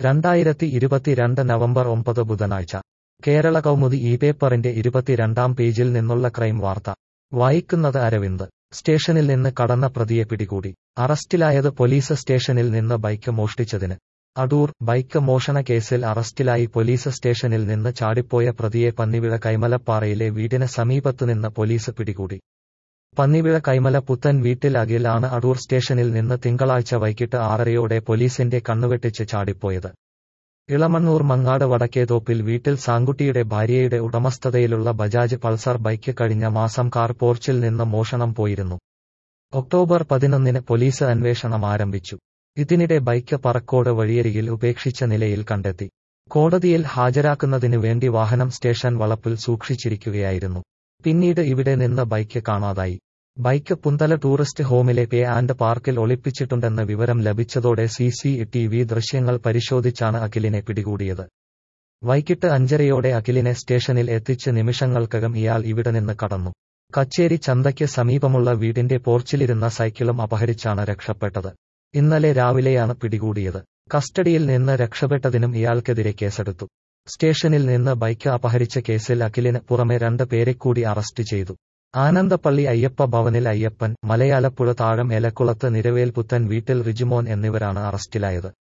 രണ്ടായിരത്തി ഇരുപത്തിരണ്ട് നവംബർ ഒമ്പത് ബുധനാഴ്ച കേരള കൗമുദി ഈ പേപ്പറിന്റെ ഇരുപത്തിരണ്ടാം പേജിൽ നിന്നുള്ള ക്രൈം വാർത്ത വായിക്കുന്നത് അരവിന്ദ് സ്റ്റേഷനിൽ നിന്ന് കടന്ന പ്രതിയെ പിടികൂടി അറസ്റ്റിലായത് പോലീസ് സ്റ്റേഷനിൽ നിന്ന് ബൈക്ക് മോഷ്ടിച്ചതിന് അടൂർ ബൈക്ക് മോഷണ കേസിൽ അറസ്റ്റിലായി പോലീസ് സ്റ്റേഷനിൽ നിന്ന് ചാടിപ്പോയ പ്രതിയെ പന്നിവിഴ കൈമലപ്പാറയിലെ വീടിന് സമീപത്തുനിന്ന് പോലീസ് പിടികൂടി പന്നിവിഴ കൈമല പുത്തൻ വീട്ടിൽ അഖിൽ ആണ് അടൂർ സ്റ്റേഷനിൽ നിന്ന് തിങ്കളാഴ്ച വൈകിട്ട് ആറരയോടെ പോലീസിന്റെ കണ്ണുവെട്ടിച്ച് ചാടിപ്പോയത് ഇളമണ്ണൂർ മങ്ങാട് വടക്കേതോപ്പിൽ വീട്ടിൽ സാങ്കുട്ടിയുടെ ഭാര്യയുടെ ഉടമസ്ഥതയിലുള്ള ബജാജ് പൾസർ ബൈക്ക് കഴിഞ്ഞ മാസം കാർ പോർച്ചിൽ നിന്ന് മോഷണം പോയിരുന്നു ഒക്ടോബർ പതിനൊന്നിന് പോലീസ് അന്വേഷണം ആരംഭിച്ചു ഇതിനിടെ ബൈക്ക് പറക്കോട് വഴിയരികിൽ ഉപേക്ഷിച്ച നിലയിൽ കണ്ടെത്തി കോടതിയിൽ ഹാജരാക്കുന്നതിനു വേണ്ടി വാഹനം സ്റ്റേഷൻ വളപ്പിൽ സൂക്ഷിച്ചിരിക്കുകയായിരുന്നു പിന്നീട് ഇവിടെ നിന്ന് ബൈക്ക് കാണാതായി ബൈക്ക് പുന്തല ടൂറിസ്റ്റ് ഹോമിലെ പേ ആൻഡ് പാർക്കിൽ ഒളിപ്പിച്ചിട്ടുണ്ടെന്ന് വിവരം ലഭിച്ചതോടെ സി സി ടി വി ദൃശ്യങ്ങൾ പരിശോധിച്ചാണ് അഖിലിനെ പിടികൂടിയത് വൈകിട്ട് അഞ്ചരയോടെ അഖിലിനെ സ്റ്റേഷനിൽ എത്തിച്ച് നിമിഷങ്ങൾക്കകം ഇയാൾ ഇവിടെ നിന്ന് കടന്നു കച്ചേരി ചന്തയ്ക്ക് സമീപമുള്ള വീടിന്റെ പോർച്ചിലിരുന്ന സൈക്കിളും അപഹരിച്ചാണ് രക്ഷപ്പെട്ടത് ഇന്നലെ രാവിലെയാണ് പിടികൂടിയത് കസ്റ്റഡിയിൽ നിന്ന് രക്ഷപ്പെട്ടതിനും ഇയാൾക്കെതിരെ കേസെടുത്തു സ്റ്റേഷനിൽ നിന്ന് ബൈക്ക് അപഹരിച്ച കേസിൽ അഖിലിന് പുറമെ രണ്ട് പേരെ കൂടി അറസ്റ്റ് ചെയ്തു ആനന്ദപ്പള്ളി അയ്യപ്പ ഭവനിൽ അയ്യപ്പൻ മലയാലപ്പുഴ താഴം എലക്കുളത്ത് നിരവേൽ പുത്തൻ വീട്ടിൽ റിജുമോൻ എന്നിവരാണ് അറസ്റ്റിലായത്